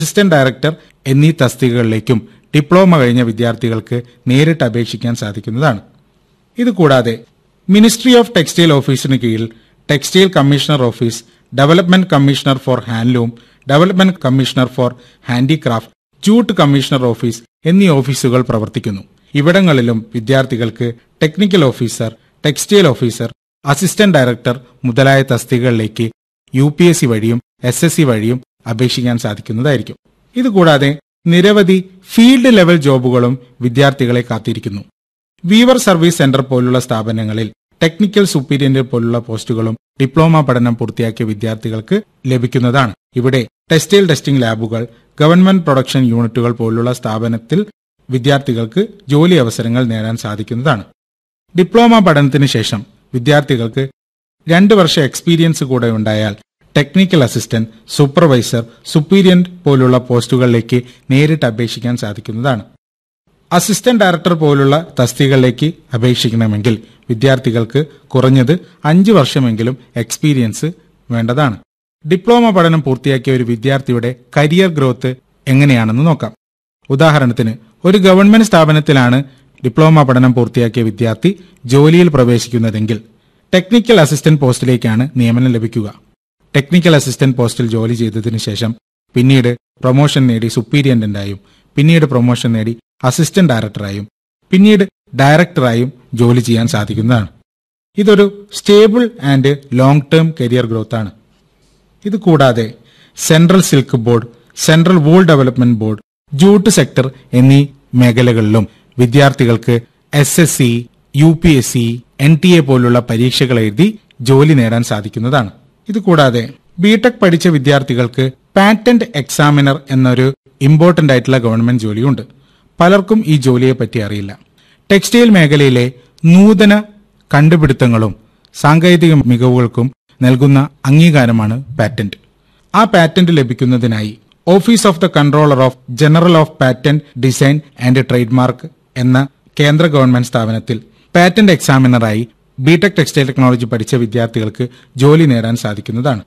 assistant director എന്നീ തസ്തികകളിലേക്കും diploma കഴിഞ്ഞ വിദ്യാർത്ഥികൾക്ക് നേരിട്ട് അപേക്ഷിക്കാൻ സാധിക്കുന്നതാണ് ഇതുകൂടാതെ മിനിസ്ട്രി ഓഫ് ടെക്സ്റ്റൈൽ ഓഫീസിന് കീഴിൽ textile commissioner office development commissioner for handloom development commissioner for handicraft jute commissioner office എന്നീ ഓഫീസുകൾ പ്രവർത്തിക്കുന്നു ഇവിടങ്ങളിലും വിദ്യാർത്ഥികൾക്ക് technical officer textile officer assistant director മുതലായ തസ്തികകളിലേക്ക് യു പി എസ് സി വഴിയും എസ് എസ് സി വഴിയും അപേക്ഷിക്കാൻ സാധിക്കുന്നതായിരിക്കും ഇതുകൂടാതെ നിരവധി ഫീൽഡ് ലെവൽ ജോബുകളും വിദ്യാർത്ഥികളെ കാത്തിരിക്കുന്നു വീവർ സർവീസ് സെന്റർ പോലുള്ള സ്ഥാപനങ്ങളിൽ ടെക്നിക്കൽ സുപ്പീരിയന്റർ പോലുള്ള പോസ്റ്റുകളും ഡിപ്ലോമ പഠനം പൂർത്തിയാക്കിയ വിദ്യാർത്ഥികൾക്ക് ലഭിക്കുന്നതാണ് ഇവിടെ ടെക്സ്റ്റൈൽ ടെസ്റ്റിംഗ് ലാബുകൾ ഗവൺമെന്റ് പ്രൊഡക്ഷൻ യൂണിറ്റുകൾ പോലുള്ള സ്ഥാപനത്തിൽ വിദ്യാർത്ഥികൾക്ക് ജോലി അവസരങ്ങൾ നേടാൻ സാധിക്കുന്നതാണ് ഡിപ്ലോമ പഠനത്തിന് ശേഷം വിദ്യാർത്ഥികൾക്ക് രണ്ട് വർഷ എക്സ്പീരിയൻസ് കൂടെ ഉണ്ടായാൽ ടെക്നിക്കൽ അസിസ്റ്റന്റ് സൂപ്പർവൈസർ സുപ്പീരിയന്റ് പോലുള്ള പോസ്റ്റുകളിലേക്ക് നേരിട്ട് അപേക്ഷിക്കാൻ സാധിക്കുന്നതാണ് അസിസ്റ്റന്റ് ഡയറക്ടർ പോലുള്ള തസ്തികകളിലേക്ക് അപേക്ഷിക്കണമെങ്കിൽ വിദ്യാർത്ഥികൾക്ക് കുറഞ്ഞത് അഞ്ച് വർഷമെങ്കിലും എക്സ്പീരിയൻസ് വേണ്ടതാണ് ഡിപ്ലോമ പഠനം പൂർത്തിയാക്കിയ ഒരു വിദ്യാർത്ഥിയുടെ കരിയർ ഗ്രോത്ത് എങ്ങനെയാണെന്ന് നോക്കാം ഉദാഹരണത്തിന് ഒരു ഗവൺമെന്റ് സ്ഥാപനത്തിലാണ് ഡിപ്ലോമ പഠനം പൂർത്തിയാക്കിയ വിദ്യാർത്ഥി ജോലിയിൽ പ്രവേശിക്കുന്നതെങ്കിൽ ടെക്നിക്കൽ അസിസ്റ്റന്റ് പോസ്റ്റിലേക്കാണ് നിയമനം ലഭിക്കുക ടെക്നിക്കൽ അസിസ്റ്റന്റ് പോസ്റ്റിൽ ജോലി ചെയ്തതിനു ശേഷം പിന്നീട് പ്രൊമോഷൻ നേടി സുപ്പീരിയന്റന്റായും പിന്നീട് പ്രൊമോഷൻ നേടി അസിസ്റ്റന്റ് ഡയറക്ടറായും പിന്നീട് ഡയറക്ടറായും ജോലി ചെയ്യാൻ സാധിക്കുന്നതാണ് ഇതൊരു stable and long term career growth ആണ് ഇത് കൂടാതെ central silk board central wool development board jute sector എന്നീ മേഖലകളിലും വിദ്യാർത്ഥികൾക്ക് S S C U P S C N T A പോലുള്ള പരീക്ഷകൾ എഴുതി ജോലി നേടാൻ സാധിക്കുന്നതാണ് ഇത് കൂടാതെ ബിടെക് പഠിച്ച വിദ്യാർത്ഥികൾക്ക് പാറ്റന്റ് എക്സാമിനർ എന്നൊരു ഇമ്പോർട്ടന്റ് ആയിട്ടുള്ള ഗവൺമെന്റ് ജോലിയുണ്ട് പലർക്കും ഈ ജോലിയെ പറ്റി അറിയില്ല ടെക്സ്റ്റൈൽ മേഖലയിലെ നൂതന കണ്ടുപിടുത്തങ്ങളും സാങ്കേതിക മികവുകൾക്കും നൽകുന്ന അംഗീകാരമാണ് പാറ്റന്റ് ആ പാറ്റന്റ് ലഭിക്കുന്നതിനായി office of the controller of general of patent design and trade mark എന്ന കേന്ദ്ര ഗവൺമെന്റ് സ്ഥാപനത്തിൽ പാറ്റന്റ് എക്സാമിനറായി ബിടെക് ടെക്സ്റ്റൈൽ ടെക്നോളജി പഠിച്ച വിദ്യാർത്ഥികൾക്ക് ജോലി നേടാൻ സാധിക്കുന്നതാണ്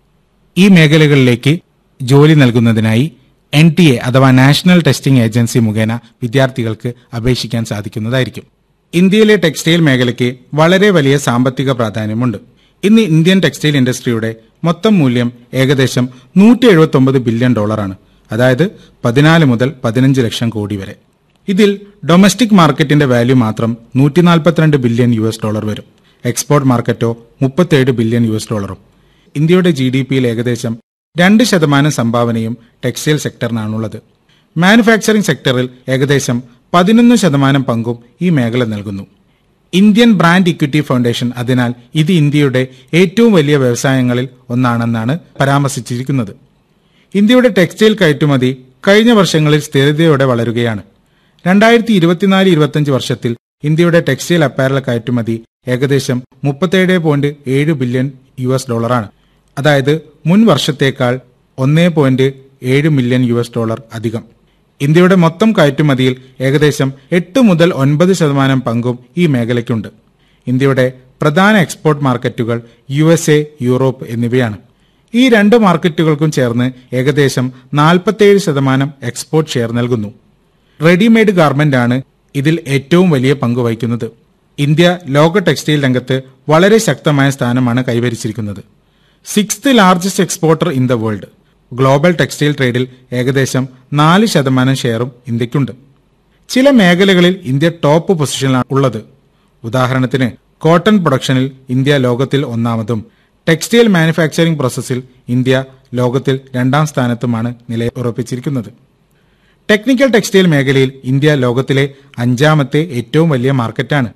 ഈ മേഖലകളിലേക്ക് ജോലി നൽകുന്നതിനായി എൻ ടി എ അഥവാ നാഷണൽ ടെസ്റ്റിംഗ് ഏജൻസി മുഖേന വിദ്യാർത്ഥികൾക്ക് അപേക്ഷിക്കാൻ സാധിക്കുന്നതായിരിക്കും ഇന്ത്യയിലെ ടെക്സ്റ്റൈൽ മേഖലയ്ക്ക് വളരെ വലിയ സാമ്പത്തിക പ്രാധാന്യമുണ്ട് ഇന്ന് ഇന്ത്യൻ ടെക്സ്റ്റൈൽ ഇൻഡസ്ട്രിയുടെ മൊത്തം മൂല്യം ഏകദേശം നൂറ്റി എഴുപത്തി ബില്യൺ ഡോളറാണ് അതായത് പതിനാല് മുതൽ പതിനഞ്ച് ലക്ഷം കോടി വരെ ഇതിൽ ഡൊമസ്റ്റിക് മാർക്കറ്റിന്റെ വാല്യൂ മാത്രം നൂറ്റി നാൽപ്പത്തിരണ്ട് ബില്യൺ യു എസ് ഡോളർ വരും എക്സ്പോർട്ട് മാർക്കറ്റോ മുപ്പത്തേഴ് ബില്യൺ യു എസ് ഡോളറും ഇന്ത്യയുടെ ജി ഡി പിയിൽ ഏകദേശം രണ്ട് ശതമാനം സംഭാവനയും ടെക്സ്റ്റൈൽ സെക്ടറിനാണുള്ളത് മാനുഫാക്ചറിംഗ് സെക്ടറിൽ ഏകദേശം പതിനൊന്ന് ശതമാനം പങ്കും ഈ മേഖല നൽകുന്നു ഇന്ത്യൻ ബ്രാൻഡ് ഇക്വിറ്റി ഫൗണ്ടേഷൻ അതിനാൽ ഇത് ഇന്ത്യയുടെ ഏറ്റവും വലിയ വ്യവസായങ്ങളിൽ ഒന്നാണെന്നാണ് പരാമർശിച്ചിരിക്കുന്നത് ഇന്ത്യയുടെ ടെക്സ്റ്റൈൽ കയറ്റുമതി കഴിഞ്ഞ വർഷങ്ങളിൽ സ്ഥിരതയോടെ വളരുകയാണ് രണ്ടായിരത്തി ഇരുപത്തിനാല് ഇരുപത്തിയഞ്ച് വർഷത്തിൽ ഇന്ത്യയുടെ ടെക്സ്റ്റൈൽ അപ്പാരൽ കയറ്റുമതി ഏകദേശം മുപ്പത്തേഴ് പോയിന്റ് ഏഴ് ബില്യൺ യു എസ് ഡോളറാണ് അതായത് മുൻ വർഷത്തേക്കാൾ ഒന്നേ പോയിന്റ് ഏഴ് മില്യൺ യു എസ് ഡോളർ അധികം ഇന്ത്യയുടെ മൊത്തം കയറ്റുമതിയിൽ ഏകദേശം എട്ട് മുതൽ ഒൻപത് ശതമാനം പങ്കും ഈ മേഖലയ്ക്കുണ്ട് ഇന്ത്യയുടെ പ്രധാന എക്സ്പോർട്ട് മാർക്കറ്റുകൾ യു എസ് എ യൂറോപ്പ് എന്നിവയാണ് ഈ രണ്ട് മാർക്കറ്റുകൾക്കും ചേർന്ന് ഏകദേശം നാൽപ്പത്തേഴ് ശതമാനം എക്സ്പോർട്ട് ഷെയർ നൽകുന്നു റെഡിമെയ്ഡ് ഗാർമെന്റ് ആണ് ഇതിൽ ഏറ്റവും വലിയ പങ്ക് വഹിക്കുന്നത് ഇന്ത്യ ലോക ടെക്സ്റ്റൈൽ രംഗത്ത് വളരെ ശക്തമായ സ്ഥാനമാണ് കൈവരിച്ചിരിക്കുന്നത് sixth largest exporter in the world global textile ട്രേഡിൽ ഏകദേശം നാല് ശതമാനം ഷെയറും ഇന്ത്യക്കുണ്ട് ചില മേഖലകളിൽ ഇന്ത്യ ടോപ്പ് പൊസിഷനിലാണ് ഉള്ളത് ഉദാഹരണത്തിന് കോട്ടൺ പ്രൊഡക്ഷനിൽ ഇന്ത്യ ലോകത്തിൽ ഒന്നാമതും ടെക്സ്റ്റൈൽ മാനുഫാക്ചറിംഗ് പ്രോസസ്സിൽ ഇന്ത്യ ലോകത്തിൽ രണ്ടാം സ്ഥാനത്തുമാണ് നിലയുറപ്പിച്ചിരിക്കുന്നത് ടെക്നിക്കൽ ടെക്സ്റ്റൈൽ മേഖലയിൽ ഇന്ത്യ ലോകത്തിലെ അഞ്ചാമത്തെ ഏറ്റവും വലിയ മാർക്കറ്റാണ്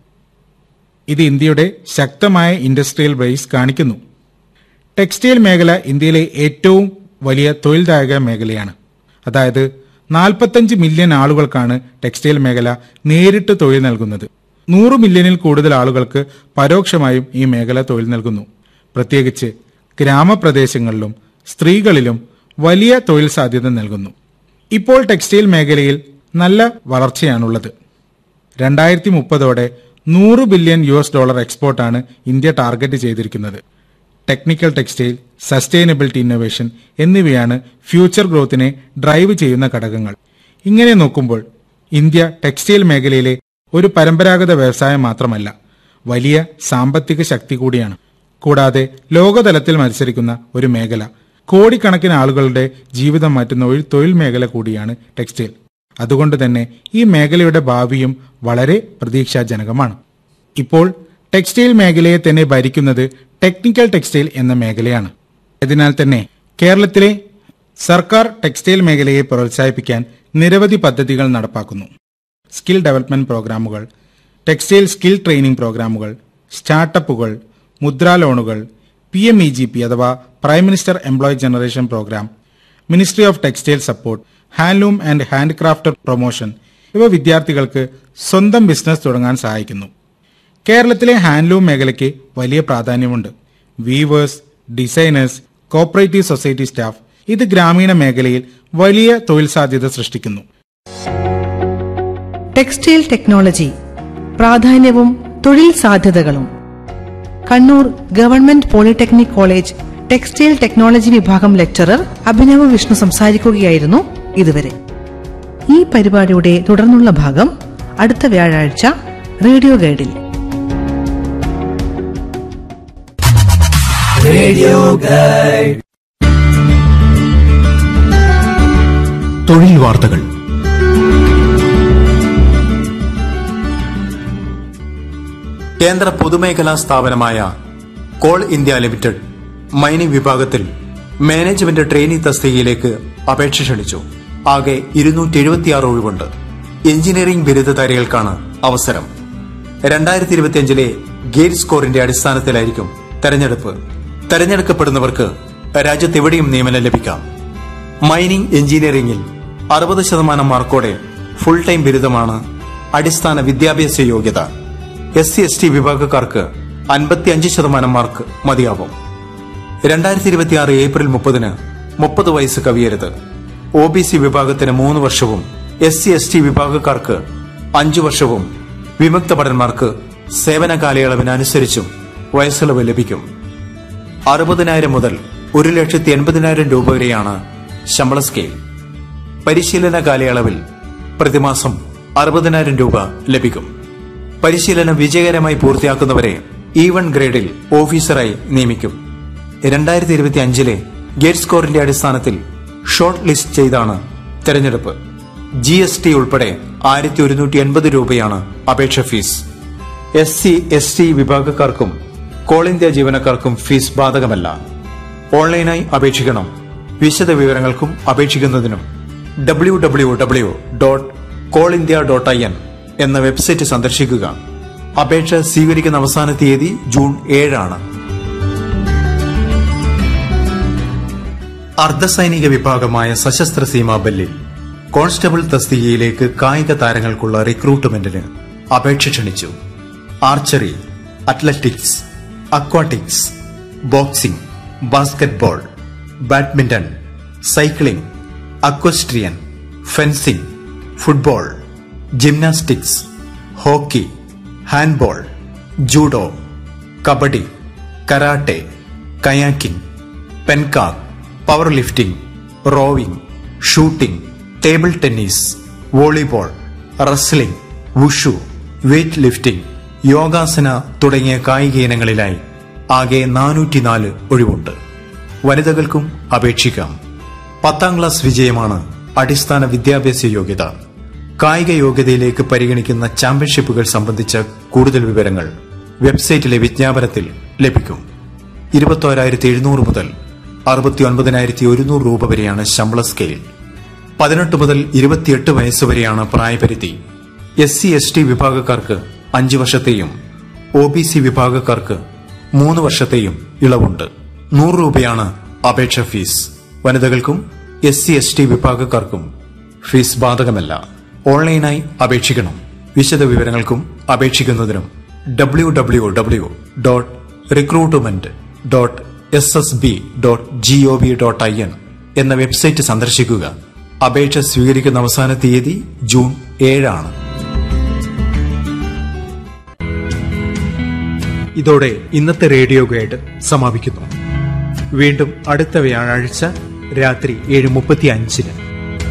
ഇത് ഇന്ത്യയുടെ ശക്തമായ ഇൻഡസ്ട്രിയൽ ബേസ് കാണിക്കുന്നു ടെക്സ്റ്റൈൽ മേഖല ഇന്ത്യയിലെ ഏറ്റവും വലിയ തൊഴിൽദായക മേഖലയാണ് അതായത് നാൽപ്പത്തഞ്ച് മില്യൺ ആളുകൾക്കാണ് ടെക്സ്റ്റൈൽ മേഖല നേരിട്ട് തൊഴിൽ നൽകുന്നത് നൂറ് മില്യണിൽ കൂടുതൽ ആളുകൾക്ക് പരോക്ഷമായും ഈ മേഖല തൊഴിൽ നൽകുന്നു പ്രത്യേകിച്ച് ഗ്രാമപ്രദേശങ്ങളിലും സ്ത്രീകളിലും വലിയ തൊഴിൽ സാധ്യത നൽകുന്നു ഇപ്പോൾ ടെക്സ്റ്റൈൽ മേഖലയിൽ നല്ല വളർച്ചയാണുള്ളത് രണ്ടായിരത്തി മുപ്പതോടെ നൂറ് ബില്യൺ യു എസ് ഡോളർ എക്സ്പോർട്ടാണ് ഇന്ത്യ ടാർഗറ്റ് ചെയ്തിരിക്കുന്നത് ടെക്നിക്കൽ ടെക്സ്റ്റൈൽ സസ്റ്റൈനബിലിറ്റി ഇന്നൊവേഷൻ എന്നിവയാണ് ഫ്യൂച്ചർ ഗ്രോത്തിനെ ഡ്രൈവ് ചെയ്യുന്ന ഘടകങ്ങൾ ഇങ്ങനെ നോക്കുമ്പോൾ ഇന്ത്യ ടെക്സ്റ്റൈൽ മേഖലയിലെ ഒരു പരമ്പരാഗത വ്യവസായം മാത്രമല്ല വലിയ സാമ്പത്തിക ശക്തി കൂടിയാണ് കൂടാതെ ലോകതലത്തിൽ മത്സരിക്കുന്ന ഒരു മേഖല കോടിക്കണക്കിന് ആളുകളുടെ ജീവിതം മാറ്റുന്ന ഒരു തൊഴിൽ മേഖല കൂടിയാണ് ടെക്സ്റ്റൈൽ അതുകൊണ്ട് തന്നെ ഈ മേഖലയുടെ ഭാവിയും വളരെ പ്രതീക്ഷാജനകമാണ് ഇപ്പോൾ ടെക്സ്റ്റൈൽ മേഖലയെ തന്നെ ഭരിക്കുന്നത് ടെക്നിക്കൽ ടെക്സ്റ്റൈൽ എന്ന മേഖലയാണ് അതിനാൽ തന്നെ കേരളത്തിലെ സർക്കാർ ടെക്സ്റ്റൈൽ മേഖലയെ പ്രോത്സാഹിപ്പിക്കാൻ നിരവധി പദ്ധതികൾ നടപ്പാക്കുന്നു സ്കിൽ ഡെവലപ്മെന്റ് പ്രോഗ്രാമുകൾ ടെക്സ്റ്റൈൽ സ്കിൽ ട്രെയിനിംഗ് പ്രോഗ്രാമുകൾ സ്റ്റാർട്ടപ്പുകൾ മുദ്രാ ലോണുകൾ P M E G P അഥവാ prime minister employee generation program ministry of textile support handloom and handcraft promotion ഇവ വിദ്യാർത്ഥികൾക്ക് സ്വന്തം ബിസിനസ് തുടങ്ങാൻ സഹായിക്കുന്നു കേരളത്തിലെ ഹാൻഡ്ലൂം മേഖലയ്ക്ക് വലിയ പ്രാധാന്യമുണ്ട് weavers designers cooperative society staff ഇത് ഗ്രാമീണ മേഖലയിൽ വലിയ തൊഴിൽ സാധ്യത സൃഷ്ടിക്കുന്നു ടെക്സ്റ്റൈൽ ടെക്നോളജി പ്രാധാന്യവും തൊഴിൽ സാധ്യതകളും Kannur government polytechnic college textile technology വിഭാഗം ലെക്ചറർ അഭിനവ് വിഷ്ണു സംസാരിക്കുകയായിരുന്നു ഇതുവരെ ഈ പരിപാടിയുടെ തുടർന്നുള്ള ഭാഗം അടുത്ത വ്യാഴാഴ്ച റേഡിയോ ഗൈഡിൽ തൊഴിൽ വാർത്തകൾ കേന്ദ്ര പൊതുമേഖലാ സ്ഥാപനമായ കോൾ ഇന്ത്യ ലിമിറ്റഡ് മൈനിംഗ് വിഭാഗത്തിൽ മാനേജ്മെന്റ് ട്രെയിനി തസ്തികയിലേക്ക് അപേക്ഷ ക്ഷണിച്ചു ആകെ ഇരുന്നൂറ്റി എഴുപത്തിയാറ് ഒഴിവുണ്ട് എഞ്ചിനീയറിംഗ് ബിരുദധാരികൾക്കാണ് അവസരം രണ്ടായിരത്തി ഇരുപത്തിയഞ്ചിലെ ഗേറ്റ് സ്കോറിന്റെ അടിസ്ഥാനത്തിലായിരിക്കും തെരഞ്ഞെടുപ്പ് തെരഞ്ഞെടുക്കപ്പെടുന്നവർക്ക് രാജ്യത്തെവിടെയും നിയമനം ലഭിക്കാം മൈനിംഗ് എഞ്ചിനീയറിംഗിൽ അറുപത് ശതമാനം മാർക്കോടെ ഫുൾ ടൈം ബിരുദമാണ് അടിസ്ഥാന വിദ്യാഭ്യാസ യോഗ്യത എസ് സി എസ് ടി വിഭാഗക്കാർക്ക് അൻപത്തിയഞ്ച് ശതമാനം മാർക്ക് മതിയാവും രണ്ടായിരത്തി ഇരുപത്തിയാറ് ഏപ്രിൽ മുപ്പതിന് മുപ്പത് വയസ്സ് കവിയരുത് ഒ ബി സി വിഭാഗത്തിന് മൂന്ന് വർഷവും എസ് സി എസ് ടി വിഭാഗക്കാർക്ക് അഞ്ചു വർഷവും വിമുക്ത ഭടന്മാർക്ക് സേവന കാലയളവിനനുസരിച്ചും വയസ്സിളവ് ലഭിക്കും അറുപതിനായിരം മുതൽ ഒരു ലക്ഷത്തി എൺപതിനായിരം രൂപ വരെയാണ് ശമ്പള സ്കെയിൽ പരിശീലന കാലയളവിൽ പ്രതിമാസം അറുപതിനായിരം രൂപ ലഭിക്കും പരിശീലനം വിജയകരമായി പൂർത്തിയാക്കുന്നവരെ ഇ വൺ ഗ്രേഡിൽ ഓഫീസറായി നിയമിക്കും രണ്ടായിരത്തി ഇരുപത്തി അഞ്ചിലെ ഗേറ്റ് സ്കോറിന്റെ അടിസ്ഥാനത്തിൽ ഷോർട്ട് ലിസ്റ്റ് ചെയ്താണ് തെരഞ്ഞെടുപ്പ് ജി എസ് ടി ഉൾപ്പെടെ ആയിരത്തി ഒരുന്നൂറ്റി എൺപത് രൂപയാണ് അപേക്ഷ fees S C S T വിഭാഗക്കാർക്കും കോൾ ഇന്ത്യ ജീവനക്കാർക്കും ഫീസ് ബാധകമല്ല ഓൺലൈനായി അപേക്ഷിക്കണം വിശദ വിവരങ്ങൾക്കും അപേക്ഷിക്കുന്നതിനും W W W dot coal India dot I N എന്ന വെബ്സൈറ്റ് സന്ദർശിക്കുക അപേക്ഷ സ്വീകരിക്കുന്ന അവസാന തീയതി ജൂൺ ഏഴാണ് അർദ്ധസൈനിക വിഭാഗമായ സശസ്ത്ര സീമാ ബല്ലിൽ കോൺസ്റ്റബിൾ തസ്തികയിലേക്ക് കായിക താരങ്ങൾക്കുള്ള റിക്രൂട്ട്മെന്റിന് അപേക്ഷ ക്ഷണിച്ചു archery athletics aquatics boxing basketball badminton cycling equestrian fencing football gymnastics hockey handball judo kabaddi karate kayaking pencak powerlifting rowing shooting table tennis volleyball wrestling wushu weightlifting yogasana തുടങ്ങിയ കായിക ഇനങ്ങളിലായി ആകെ നാനൂറ്റിനാല് ഒഴിവുണ്ട് വനിതകൾക്കും അപേക്ഷിക്കാം പത്താം ക്ലാസ് വിജയമാണ് അടിസ്ഥാന വിദ്യാഭ്യാസ യോഗ്യത കായിക യോഗ്യതയിലേക്ക് പരിഗണിക്കുന്ന ചാമ്പ്യൻഷിപ്പുകൾ സംബന്ധിച്ച കൂടുതൽ വിവരങ്ങൾ വെബ്സൈറ്റിലെ വിജ്ഞാപനത്തിൽ ലഭിക്കും ഇരുപത്തോരായിരത്തി എഴുന്നൂറ് മുതൽ അറുപത്തി ഒൻപതിനായിരത്തി ഒരുന്നൂറ് രൂപ വരെയാണ് ശമ്പള സ്കെയിൽ പതിനെട്ട് മുതൽ ഇരുപത്തിയെട്ട് വയസ്സ് വരെയാണ് പ്രായപരിധി എസ് സി എസ് ടി വിഭാഗക്കാർക്ക് അഞ്ച് വർഷത്തെയും ഒ ബി സി വിഭാഗക്കാർക്ക് മൂന്ന് വർഷത്തെയും ഇളവുണ്ട് നൂറ് രൂപയാണ് അപേക്ഷ ഫീസ് വനിതകൾക്കും എസ് സി എസ് ടി വിഭാഗക്കാർക്കും ഫീസ് ബാധകമല്ല ഓൺലൈനായി അപേക്ഷിക്കണം വിശദ വിവരങ്ങൾക്കും അപേക്ഷിക്കുന്നതിനും W W W dot recruitment dot S S B dot G O V dot I N എന്ന വെബ്സൈറ്റ് സന്ദർശിക്കുക അപേക്ഷ സ്വീകരിക്കുന്ന അവസാന തീയതി ജൂൺ ഏഴാണ് ഇതോടെ ഇന്നത്തെ റേഡിയോ ഗൈഡ് സമാപിക്കുന്നു വീണ്ടും അടുത്ത വ്യാഴാഴ്ച രാത്രി ഏഴ് മുപ്പത്തി അഞ്ചിന്